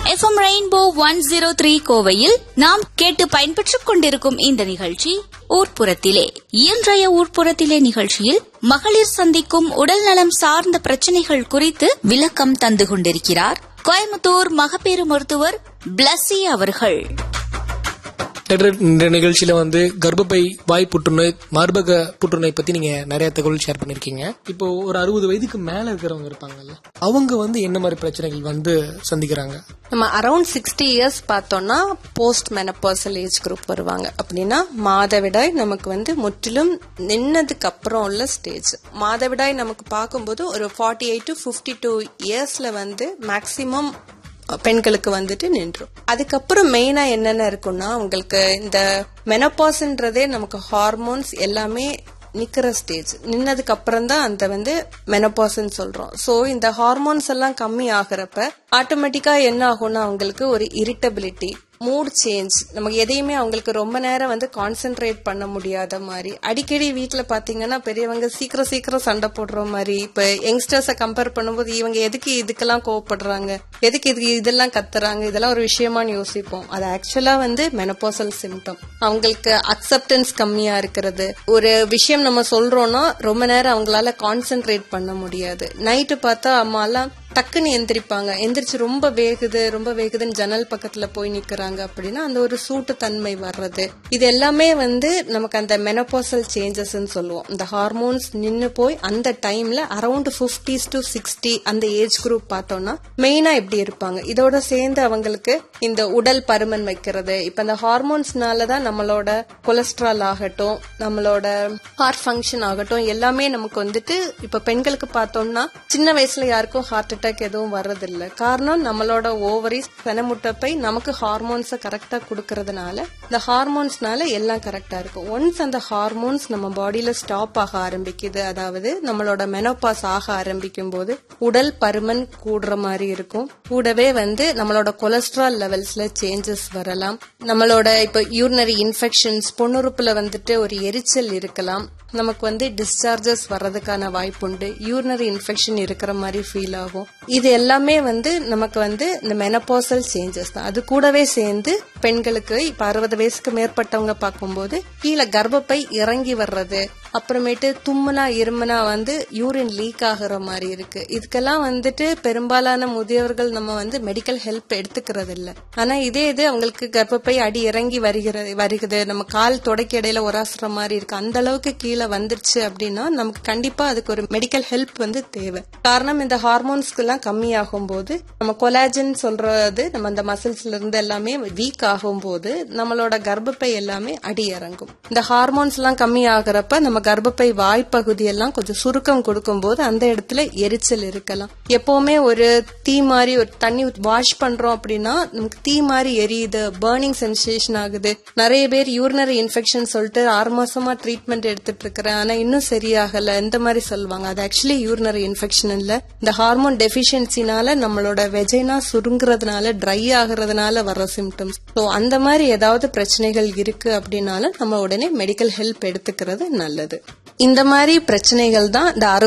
FM rainbow one zero three கோவையில் நாம் கேட்டு பயன்பெற்றுக் கொண்டிருக்கும் இந்த நிகழ்ச்சி ஊர்ப்புறத்திலே இன்றைய ஊர்ப்புறத்திலே நிகழ்ச்சியில் மகளிர் சந்திக்கும் உடல் நலம் சார்ந்த பிரச்சனைகள் குறித்து விளக்கம் தந்து கொண்டிருக்கிறார் கோயம்புத்தூர் மகப்பேறு மருத்துவர் பிளஸி அவர்கள் டாக்டர் இந்த நிகழ்ச்சியில வந்து கர்ப்பப்பை வாய் புற்றுநோய் மார்பக புற்றுநோய் பத்தி நீங்க நிறைய தகவல் ஷேர் பண்ணிருக்கீங்க இப்போ ஒரு அறுபது வயதுக்கு மேல இருக்கிறவங்க இருப்பாங்கல்ல அவங்க வந்து என்ன மாதிரி பிரச்சனைகள் வந்து சந்திக்கிறாங்க நம்ம அரௌண்ட் சிக்ஸ்டி இயர்ஸ் பார்த்தோம்னா போஸ்ட் மெனப்பர்சல் ஏஜ் குரூப் வருவாங்க அப்படின்னா மாதவிடாய் நமக்கு வந்து முற்றிலும் நின்னதுக்கு அப்புறம் உள்ள ஸ்டேஜ் மாதவிடாய் நமக்கு பார்க்கும்போது ஒரு forty eight to fifty two இயர்ஸ்ல வந்து மேக்சிமம் பெண்களுக்கு வந்துட்டு நின்றும் அதுக்கப்புறம் மெயினா என்னென்ன இருக்கும்னா உங்களுக்கு இந்த மெனப்பாஸ்ன்றதே நமக்கு ஹார்மோன்ஸ் எல்லாமே நிக்கிற ஸ்டேஜ் நின்னதுக்கு அப்புறம் தான் அந்த வந்து மெனப்பாஸ்ன்னு சொல்றோம் சோ இந்த ஹார்மோன்ஸ் எல்லாம் கம்மி ஆகுறப்ப ஆட்டோமேட்டிக்கா என்ன ஆகும்னா அவங்களுக்கு ஒரு இரிட்டபிலிட்டி மூட் சேஞ்ச் நமக்கு எதையுமே அவங்களுக்கு ரொம்ப நேரம் வந்து கான்சென்ட்ரேட் பண்ண முடியாத மாதிரி அடிக்கடி வீட்ல பாத்தீங்கன்னா பெரியவங்க சீக்கிரம் சீக்கிரம் சண்டை போடுற மாதிரி இப்ப யங்ஸ்டர்ஸ கம்பேர் பண்ணும்போது இவங்க எதுக்கு இதுக்கெல்லாம் கோவப்படுறாங்க எதுக்கு இதுக்கு இதெல்லாம் கத்துறாங்க இதெல்லாம் ஒரு விஷயமான்னு யோசிப்போம் அது ஆக்சுவலா வந்து மெனப்போசல் சிம்டம் அவங்களுக்கு அக்செப்டன்ஸ் கம்மியா இருக்கிறது ஒரு விஷயம் நம்ம சொல்றோம்னா ரொம்ப நேரம் அவங்களால கான்சென்ட்ரேட் பண்ண முடியாது நைட்டு பார்த்தா அம்மாலாம் டக்குன்னு எந்திரிப்பாங்க எந்திரிச்சு ரொம்ப வேகுது ரொம்ப வேகுதுன்னு ஜன்னல் பக்கத்துல போய் நிக்கிறாங்க அப்படின்னா அந்த ஒரு சூட்டு தன்மை வர்றது இது எல்லாமே வந்து நமக்கு அந்த மெனப்போசல் சேஞ்சஸ் சொல்லுவோம் இந்த ஹார்மோன்ஸ் நின்னு போய் அந்த டைம்ல அரௌண்ட் பிப்டிஸ் டு சிக்ஸ்டி அந்த ஏஜ் குரூப் பார்த்தோம்னா மெயினா எப்படி இருப்பாங்க இதோட சேர்ந்து அவங்களுக்கு இந்த உடல் பருமன் வைக்கிறது இப்ப இந்த ஹார்மோன்ஸ்னால தான் நம்மளோட கொலஸ்ட்ரால் ஆகட்டும் நம்மளோட ஹார்ட் ஃபங்க்ஷன் ஆகட்டும் எல்லாமே நமக்கு வந்துட்டு இப்ப பெண்களுக்கு பார்த்தோம்னா சின்ன வயசுல யாருக்கும் ஹார்ட் அட்டாக் எதுவும் வர்றதில்ல காரணம் நம்மளோட ஓவரிஸ் செனமுட்டப்பை நமக்கு ஹார்மோன்ஸை கரெக்டா கொடுக்கறதுனால இந்த ஹார்மோன்ஸ்னால எல்லாம் கரெக்டா இருக்கும் ஒன்ஸ் அந்த ஹார்மோன்ஸ் நம்ம பாடியில ஸ்டாப் ஆக ஆரம்பிக்குது அதாவது நம்மளோட மெனோபாஸ் ஆக ஆரம்பிக்கும் போது உடல் பருமன் கூடுற மாதிரி இருக்கும் கூடவே வந்து நம்மளோட கொலஸ்ட்ரால் லெவல்ஸ்ல சேஞ்சஸ் வரலாம் நம்மளோட இப்ப யூரினரி இன்ஃபெக்ஷன்ஸ் பொண்ணுறுப்புல வந்துட்டு ஒரு எரிச்சல் இருக்கலாம் நமக்கு வந்து டிஸ்சார்ஜஸ் வர்றதுக்கான வாய்ப்புண்டு யூரினரி இன்ஃபெக்ஷன் இருக்கிற மாதிரி ஃபீல் ஆகும் இது எல்லாமே வந்து நமக்கு வந்து இந்த மெனப்போசல் சேஞ்சஸ் தான் அது கூடவே சேர்ந்து பெண்களுக்கு இப்ப அறுபது வயசுக்கு மேற்பட்டவங்க பார்க்கும்போது கீழே கர்ப்பப்பை இறங்கி வர்றது அப்புறமேட்டு தும்முனா இருமுனா வந்து யூரின் லீக் ஆகுற மாதிரி இருக்கு இதுக்கெல்லாம் வந்துட்டு பெரும்பாலான முதியவர்கள் நம்ம வந்து மெடிக்கல் ஹெல்ப் எடுத்துக்கிறது இல்ல ஆனா இதே இது அவங்களுக்கு கர்ப்பப்பை அடி இறங்கி வருகிறது வருகுது நம்ம கால் தொடக்க இடையில உராசுற மாதிரி இருக்கு அந்த அளவுக்கு கீழே வந்துருச்சு அப்படின்னா நமக்கு கண்டிப்பா அதுக்கு ஒரு மெடிக்கல் ஹெல்ப் வந்து தேவை காரணம் இந்த ஹார்மோன்ஸ்க்கு எல்லாம் கம்மி ஆகும் போது நம்ம கொலாஜன் சொல்றது நம்ம அந்த மசில்ஸ்ல இருந்து எல்லாமே வீக் ஆகும் போது நம்மளோட கர்ப்பப்பை எல்லாமே அடி இறங்கும் இந்த ஹார்மோன்ஸ் எல்லாம் கம்மி ஆகுறப்ப நம்ம கர்ப்பப்பை வாய்ப்பகுதி எல்லாம் கொஞ்சம் சுருக்கம் கொடுக்கும் போது அந்த இடத்துல எரிச்சல் இருக்கலாம் எப்பவுமே ஒரு தீ மாதிரி ஒரு தண்ணி வாஷ் பண்றோம் அப்படின்னா நமக்கு தீ மாதிரி எரியுது பேர்னிங் சென்சேஷன் ஆகுது நிறைய பேர் யூரினரி இன்ஃபெக்ஷன் சொல்லிட்டு ஆறு மாசமா ட்ரீட்மெண்ட் எடுத்துட்டு இருக்கிறேன் ஆனா இன்னும் சரியாகல இந்த மாதிரி சொல்லுவாங்க அது ஆக்சுவலி யூரினரி இன்ஃபெக்ஷன் இல்ல இந்த ஹார்மோன் டெபிஷியன்சினால நம்மளோட வெஜைனா சுருங்குறதுனால ட்ரை ஆகுறதுனால வர சிம்டம்ஸ் ஸோ அந்த மாதிரி ஏதாவது பிரச்சனைகள் இருக்கு அப்படின்னாலும் நம்ம உடனே மெடிக்கல் ஹெல்ப் எடுத்துக்கிறது நல்லது இந்த மாதிரி பிரச்சனைகள் தான் இந்த